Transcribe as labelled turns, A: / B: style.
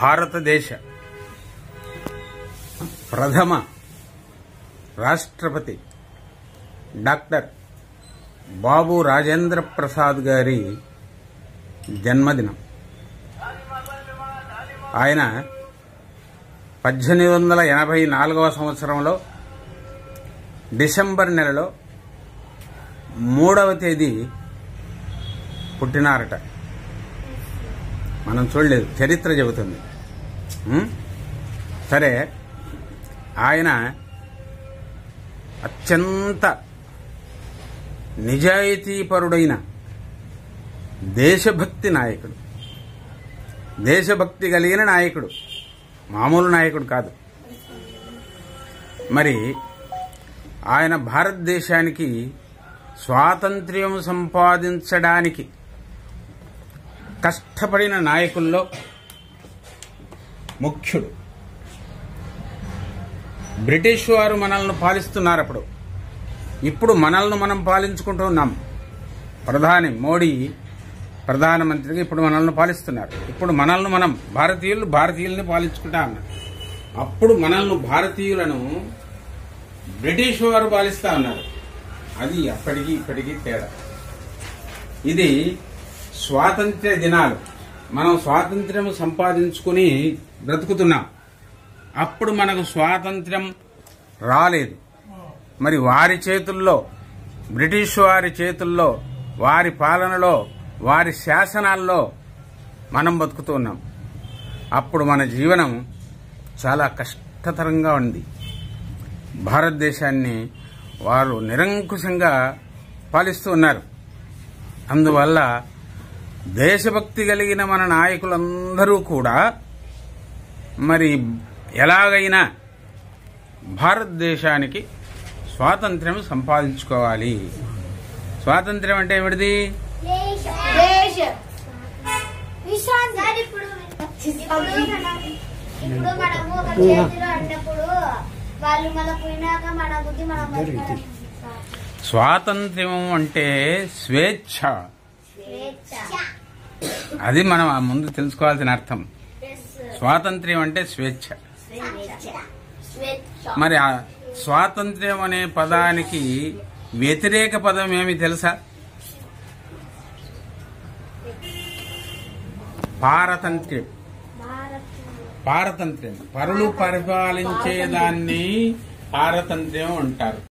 A: భారతదేశ ప్రథమ రాష్ట్రపతి డాక్టర్ బాబు రాజేంద్ర ప్రసాద్ గారి జన్మదినం ఆయన పద్దెనిమిది వందల ఎనభై నాలుగవ సంవత్సరంలో డిసెంబర్ నెలలో మూడవ తేదీ పుట్టినారట మనం చూడలేదు చరిత్ర చెబుతుంది ఉం? సరే ఆయన అత్యంత నిజాయితీపరుడైన దేశభక్తి నాయకుడు దేశభక్తి కలిగిన నాయకుడు మామూలు నాయకుడు కాదు మరి ఆయన భారతదేశానికి స్వాతంత్ర్యం సంపాదించడానికి కష్టపడిన నాయకుల్లో ముఖ్యుడు బ్రిటిష్ వారు మనల్ని పాలిస్తున్నారు అప్పుడు ఇప్పుడు మనల్ని మనం పాలించుకుంటూ ఉన్నాం ప్రధాని మోడీ ప్రధానమంత్రిగా ఇప్పుడు మనల్ని పాలిస్తున్నారు ఇప్పుడు మనల్ని మనం భారతీయులు భారతీయుల్ని పాలించుకుంటా ఉన్నారు అప్పుడు మనల్ని భారతీయులను బ్రిటిష్ వారు పాలిస్తా ఉన్నారు అది అప్పటికి ఇప్పటికీ తేడా ఇది స్వాతంత్ర్య దినాలు మనం స్వాతంత్ర్యం సంపాదించుకుని బ్రతుకుతున్నాం అప్పుడు మనకు స్వాతంత్ర్యం రాలేదు మరి వారి చేతుల్లో బ్రిటిష్ వారి చేతుల్లో వారి పాలనలో వారి శాసనాల్లో మనం బతుకుతూ ఉన్నాం అప్పుడు మన జీవనం చాలా కష్టతరంగా ఉంది భారతదేశాన్ని వారు నిరంకుశంగా పాలిస్తూ ఉన్నారు అందువల్ల దేశభక్తి కలిగిన మన నాయకులందరూ కూడా మరి ఎలాగైనా భారతదేశానికి స్వాతంత్ర్యం సంపాదించుకోవాలి స్వాతంత్ర్యం అంటే ఏమిటిది
B: దేశ విశ్రాంతి ఇప్పుడు ఇప్పుడు మనము ఒక చేతిలో అన్నప్పుడు వాళ్ళు మన పోయినాక మన బుద్ధి మనం బతకాలి.
A: స్వాతంత్ర్యం అంటే స్వేచ్ఛ
B: స్వేచ్ఛ
A: అది మనం ఆ ముందు తెలుసుకోవాల్సిన అర్థం
B: ఎస్.
A: స్వాతంత్ర్యం అంటే స్వేచ్ఛ
B: స్వేచ్ఛ స్వేచ్ఛ
A: మరి ఆ స్వాతంత్ర్యం అనే పదానికి వ్యతిరేక పదం ఏమి తెలుసా పారతంత్ర్యం
B: భారత్
A: పారతంత్ర్యం పరులు పరిపాలించేదాన్ని పారతంత్ర్యం అంటారు